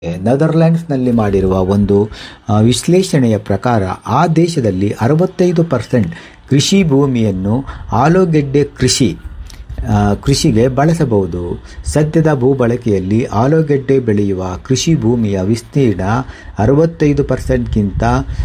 ನೆದರ್ಲ್ಯಾಂಡ್ಸ್ನಲ್ಲಿ ಮಾಡಿರುವ ಒಂದು ಆ, ವಿಶ್ಲೇಷಣೆಯ ಪ್ರಕಾರ ಆ ದೇಶದಲ್ಲಿ ಅರವತ್ತೈದು ಪರ್ಸೆಂಟ್ ಕೃಷಿ ಭೂಮಿಯನ್ನು ಆಲೂಗೆಡ್ಡೆ ಕೃಷಿ ಆ, ಕೃಷಿಗೆ ಬಳಸಬಹುದು ಸದ್ಯದ ಭೂಬಳಕೆಯಲ್ಲಿ ಆಲೂಗೆಡ್ಡೆ ಬೆಳೆಯುವ ಕೃಷಿ ಭೂಮಿಯ ವಿಸ್ತೀರ್ಣ ಅರವತ್ತೈದು ಪರ್ಸೆಂಟ್ಗಿಂತ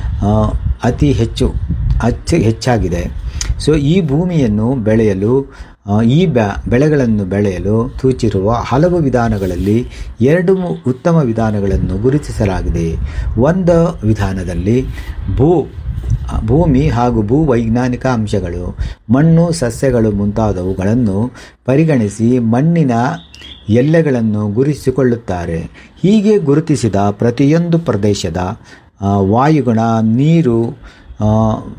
ಅತಿ ಹೆಚ್ಚು ಅಚ್ಚು ಹೆಚ್ಚಾಗಿದೆ ಸೊ ಈ ಭೂಮಿಯನ್ನು ಬೆಳೆಯಲು ಆ, ಈ ಬ ಬೆಳೆಗಳನ್ನು ಬೆಳೆಯಲು ಸೂಚಿರುವ ಹಲವು ವಿಧಾನಗಳಲ್ಲಿ ಎರಡು ಮು- ಉತ್ತಮ ವಿಧಾನಗಳನ್ನು ಗುರುತಿಸಲಾಗಿದೆ ಒಂದು ವಿಧಾನದಲ್ಲಿ ಭೂ ಭೂಮಿ ಹಾಗೂ ಭೂ ವೈಜ್ಞಾನಿಕ ಅಂಶಗಳು ಮಣ್ಣು ಸಸ್ಯಗಳು ಮುಂತಾದವುಗಳನ್ನು ಪರಿಗಣಿಸಿ ಮಣ್ಣಿನ ಎಲ್ಲೆಗಳನ್ನು ಗುರುತಿಸಿಕೊಳ್ಳುತ್ತಾರೆ ಹೀಗೆ ಗುರುತಿಸಿದ ಪ್ರತಿಯೊಂದು ಪ್ರದೇಶದ ಆ, ವಾಯುಗುಣ ನೀರು ಆ,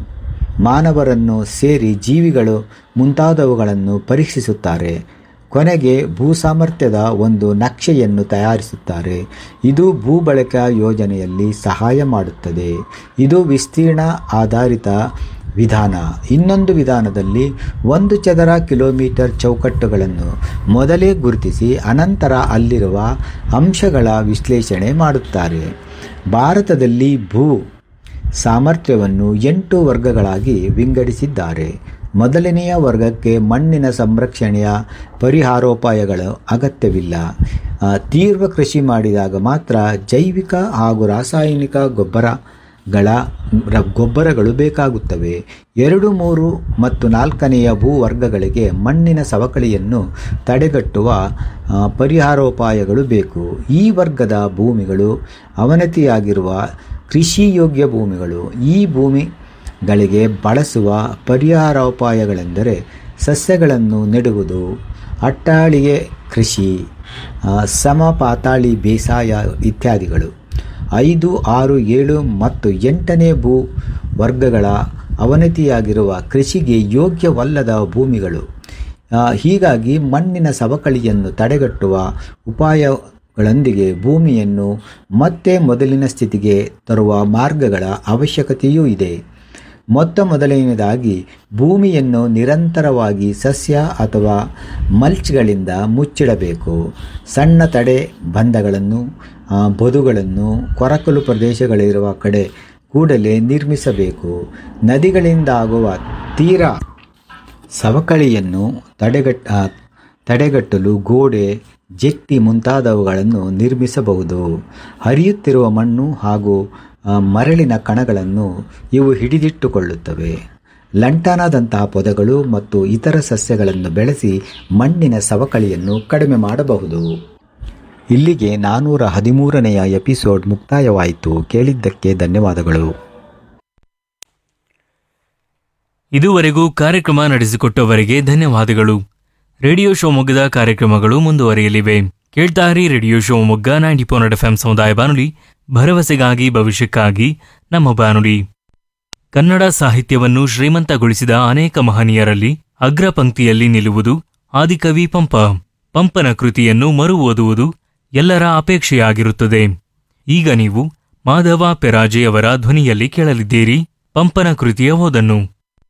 ಮಾನವರನ್ನು ಸೇರಿ ಜೀವಿಗಳು ಮುಂತಾದವುಗಳನ್ನು ಪರೀಕ್ಷಿಸುತ್ತಾರೆ ಕೊನೆಗೆ ಭೂ ಸಾಮರ್ಥ್ಯದ ಒಂದು ನಕ್ಷೆಯನ್ನು ತಯಾರಿಸುತ್ತಾರೆ ಇದು ಭೂ ಬಳಕೆ ಯೋಜನೆಯಲ್ಲಿ ಸಹಾಯ ಮಾಡುತ್ತದೆ ಇದು ವಿಸ್ತೀರ್ಣ ಆಧಾರಿತ ವಿಧಾನ ಇನ್ನೊಂದು ವಿಧಾನದಲ್ಲಿ ಒಂದು ಚದರ ಕಿಲೋಮೀಟರ್ ಚೌಕಟ್ಟುಗಳನ್ನು ಮೊದಲೇ ಗುರುತಿಸಿ ಅನಂತರ ಅಲ್ಲಿರುವ ಅಂಶಗಳ ವಿಶ್ಲೇಷಣೆ ಮಾಡುತ್ತಾರೆ ಭಾರತದಲ್ಲಿ ಭೂ ಸಾಮರ್ಥ್ಯವನ್ನು ಎಂಟು ವರ್ಗಗಳಾಗಿ ವಿಂಗಡಿಸಿದ್ದಾರೆ ಮೊದಲನೆಯ ವರ್ಗಕ್ಕೆ ಮಣ್ಣಿನ ಸಂರಕ್ಷಣೆಯ ಪರಿಹಾರೋಪಾಯಗಳು ಅಗತ್ಯವಿಲ್ಲ ಆ, ತೀವ್ರ ಕೃಷಿ ಮಾಡಿದಾಗ ಮಾತ್ರ ಜೈವಿಕ ಹಾಗೂ ರಾಸಾಯನಿಕ ಗೊಬ್ಬರಗಳ ರ- ಗೊಬ್ಬರಗಳು ಬೇಕಾಗುತ್ತವೆ ಎರಡು ಮೂರು ಮತ್ತು ನಾಲ್ಕನೆಯ ಭೂ ವರ್ಗಗಳಿಗೆ ಮಣ್ಣಿನ ಸವಕಳಿಯನ್ನು ತಡೆಗಟ್ಟುವ ಆ, ಪರಿಹಾರೋಪಾಯಗಳು ಬೇಕು ಈ ವರ್ಗದ ಭೂಮಿಗಳು ಅವನತಿಯಾಗಿರುವ ಕೃಷಿ ಯೋಗ್ಯ ಭೂಮಿಗಳು ಈ ಭೂಮಿಗಳಿಗೆ ಬಳಸುವ ಪರಿಹಾರೋಪಾಯಗಳೆಂದರೆ ಸಸ್ಯಗಳನ್ನು ನೆಡುವುದು ಅಟ್ಟಾಳಿಗೆ ಕೃಷಿ ಆ, ಸಮಪಾತಾಳಿ ಬೇಸಾಯ ಇತ್ಯಾದಿಗಳು ಐದು ಆರು ಏಳು ಮತ್ತು ಎಂಟನೇ ಭೂ ವರ್ಗಗಳ ಅವನತಿಯಾಗಿರುವ ಕೃಷಿಗೆ ಯೋಗ್ಯವಲ್ಲದ ಭೂಮಿಗಳು ಆ, ಹೀಗಾಗಿ ಮಣ್ಣಿನ ಸವಕಳಿಯನ್ನು ತಡೆಗಟ್ಟುವ ಉಪಾಯಗಳೊಂದಿಗೆ ಭೂಮಿಯನ್ನು ಮತ್ತೆ ಮೊದಲಿನ ಸ್ಥಿತಿಗೆ ತರುವ ಮಾರ್ಗಗಳ ಅವಶ್ಯಕತೆಯೂ ಇದೆ ಮೊತ್ತ ಮೊದಲನೆಯದಾಗಿ ಭೂಮಿಯನ್ನು ನಿರಂತರವಾಗಿ ಸಸ್ಯ ಅಥವಾ ಮಲ್ಚ್ಗಳಿಂದ ಮುಚ್ಚಿಡಬೇಕು ಸಣ್ಣ ತಡೆ ಬಂಧಗಳನ್ನು ಆ, ಬದುಗಳನ್ನು ಕೊರಕಲು ಪ್ರದೇಶಗಳಿರುವ ಕಡೆ ಕೂಡಲೇ ನಿರ್ಮಿಸಬೇಕು ನದಿಗಳಿಂದ ಆಗುವ ತೀರಾ ಸವಕಳಿಯನ್ನು ತಡೆಗಟ್ಟ ಆ, ತಡೆಗಟ್ಟಲು ಗೋಡೆ ಜೆಟ್ಟಿ ಮುಂತಾದವುಗಳನ್ನು ನಿರ್ಮಿಸಬಹುದು ಹರಿಯುತ್ತಿರುವ ಮಣ್ಣು ಹಾಗೂ ಆ, ಮರಳಿನ ಕಣಗಳನ್ನು ಇವು ಹಿಡಿದಿಟ್ಟುಕೊಳ್ಳುತ್ತವೆ ಲಂಟಾನದಂತಹ ಪೊದೆಗಳು ಮತ್ತು ಇತರ ಸಸ್ಯಗಳನ್ನು ಬೆಳೆಸಿ ಮಣ್ಣಿನ ಸವಕಳಿಯನ್ನು ಕಡಿಮೆ ಮಾಡಬಹುದು ಇಲ್ಲಿಗೆ ನಾನ್ನೂರ ಹದಿಮೂರನೆಯ ಎಪಿಸೋಡ್ ಮುಕ್ತಾಯವಾಯಿತು ಕೇಳಿದ್ದಕ್ಕೆ ಧನ್ಯವಾದಗಳು ಇದುವರೆಗೂ ಕಾರ್ಯಕ್ರಮ ನಡೆಸಿಕೊಟ್ಟವರಿಗೆ ಧನ್ಯವಾದಗಳು ರೇಡಿಯೋ ಶಿವಮೊಗ್ಗದ ಕಾರ್ಯಕ್ರಮಗಳು ಮುಂದುವರಿಯಲಿವೆ ಕೇಳ್ತಾರಿ radio Shivamogga ninety four F M ಸಮುದಾಯ ಬಾನುಲಿ ಭರವಸೆಗಾಗಿ ಭವಿಷ್ಯಕ್ಕಾಗಿ ನಮ್ಮ ಬಾನುಲಿ ಕನ್ನಡ ಸಾಹಿತ್ಯವನ್ನು ಶ್ರೀಮಂತಗೊಳಿಸಿದ ಅನೇಕ ಮಹನೀಯರಲ್ಲಿ ಅಗ್ರ ಪಂಕ್ತಿಯಲ್ಲಿ ನಿಲ್ಲುವುದು ಆದಿಕವಿ ಪಂಪ ಪಂಪನ ಕೃತಿಯನ್ನು ಮರು ಓದುವುದು ಎಲ್ಲರ ಅಪೇಕ್ಷೆಯಾಗಿರುತ್ತದೆ ಈಗ ನೀವು ಮಾಧವ ಪೆರಾಜೆ ಅವರ ಧ್ವನಿಯಲ್ಲಿ ಕೇಳಲಿದ್ದೀರಿ ಪಂಪನ ಕೃತಿಯ ಓದನ್ನು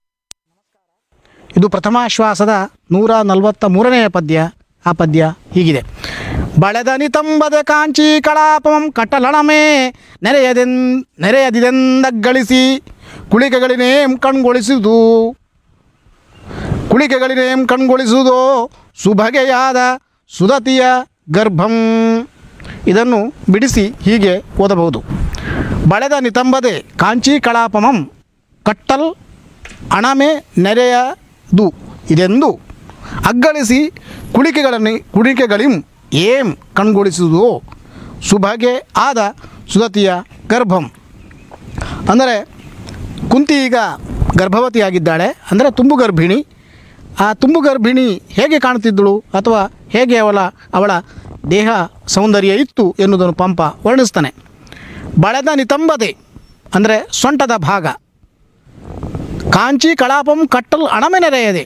ಇದು ಪ್ರಥಮಾಶ್ವಾಸದ ನೂರ ನಲವತ್ತ ಮೂರನೆಯ ಪದ್ಯ ಆ ಪದ್ಯ ಹೀಗಿದೆ ಬಳೆದ ನಿತಂಬದೆ ಕಾಂಚಿ ಕಳಾಪಂ ಕಟ್ಟಲಣಮೇ ನೆರೆಯದೆನ್ ನೆರೆಯದಿದೆಂದಗಳಿಸಿ ಕುಳಿಕೆಗಳಿನೇಂ ಕಣ್ಗೊಳಿಸುವುದು ಕುಳಿಕೆಗಳಿನೇಂ ಕಣ್ಗೊಳಿಸುವುದೋ ಸುಬಗೆಯಾದ ಸುದತಿಯ ಗರ್ಭಂ ಇದನ್ನು ಬಿಡಿಸಿ ಹೀಗೆ ಓದಬಹುದು ಬಳೆದ ನಿತಂಬದೆ ಕಾಂಚಿ ಕಳಾಪಮಂ ಕಟ್ಟಲ್ ಅಣಮೆ ನೆರೆಯದು ಇದೆಂದು ಅಗ್ಗಳಿಸಿ ಕುಳಿಕೆಗಳನ್ನು ಕುಳಿಕೆಗಳಿಂ ಏಂ ಕಣ್ಗೊಳಿಸುವುದು ಸುಭಗೆ ಆದ ಸುದತಿಯ ಗರ್ಭಂ ಅಂದರೆ ಕುಂತಿ ಈಗ ಗರ್ಭವತಿಯಾಗಿದ್ದಾಳೆ ಅಂದರೆ ತುಂಬು ಗರ್ಭಿಣಿ ಆ ತುಂಬು ಗರ್ಭಿಣಿ ಹೇಗೆ ಕಾಣುತ್ತಿದ್ದಳು ಅಥವಾ ಹೇಗೆ ಅವಳ ಅವಳ ದೇಹ ಸೌಂದರ್ಯ ಇತ್ತು ಎನ್ನುವುದನ್ನು ಪಂಪ ವರ್ಣಿಸ್ತಾನೆ ಬಳೆದ ನಿತಂಬದೆ ಅಂದರೆ ಸೊಂಟದ ಭಾಗ ಕಾಂಚಿ ಕಳಾಪಂ ಕಟ್ಟಲ್ ಅಣಮೆ ನೆರೆಯದೆ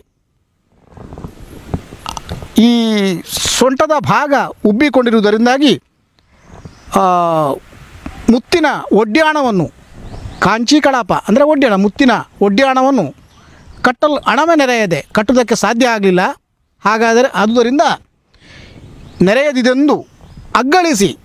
ಈ ಸೊಂಟದ ಭಾಗ ಉಬ್ಬಿಕೊಂಡಿರುವುದರಿಂದಾಗಿ ಆ, ಮುತ್ತಿನ ಒಡ್ಯಾಣವನ್ನು ಕಾಂಚಿ ಕಳಾಪ ಅಂದರೆ ಒಡ್ಯಾಣ ಮುತ್ತಿನ ಒಡ್ಯಾಣವನ್ನು ಕಟ್ಟಲು ಅಣಮೆ ನೆರೆಯದೆ ಕಟ್ಟುವುದಕ್ಕೆ ಸಾಧ್ಯ ಆಗಲಿಲ್ಲ ಹಾಗಾದರೆ ಆದುದರಿಂದ ನೆರೆಯದಿದೆಂದು ಅಗ್ಗಳಿಸಿ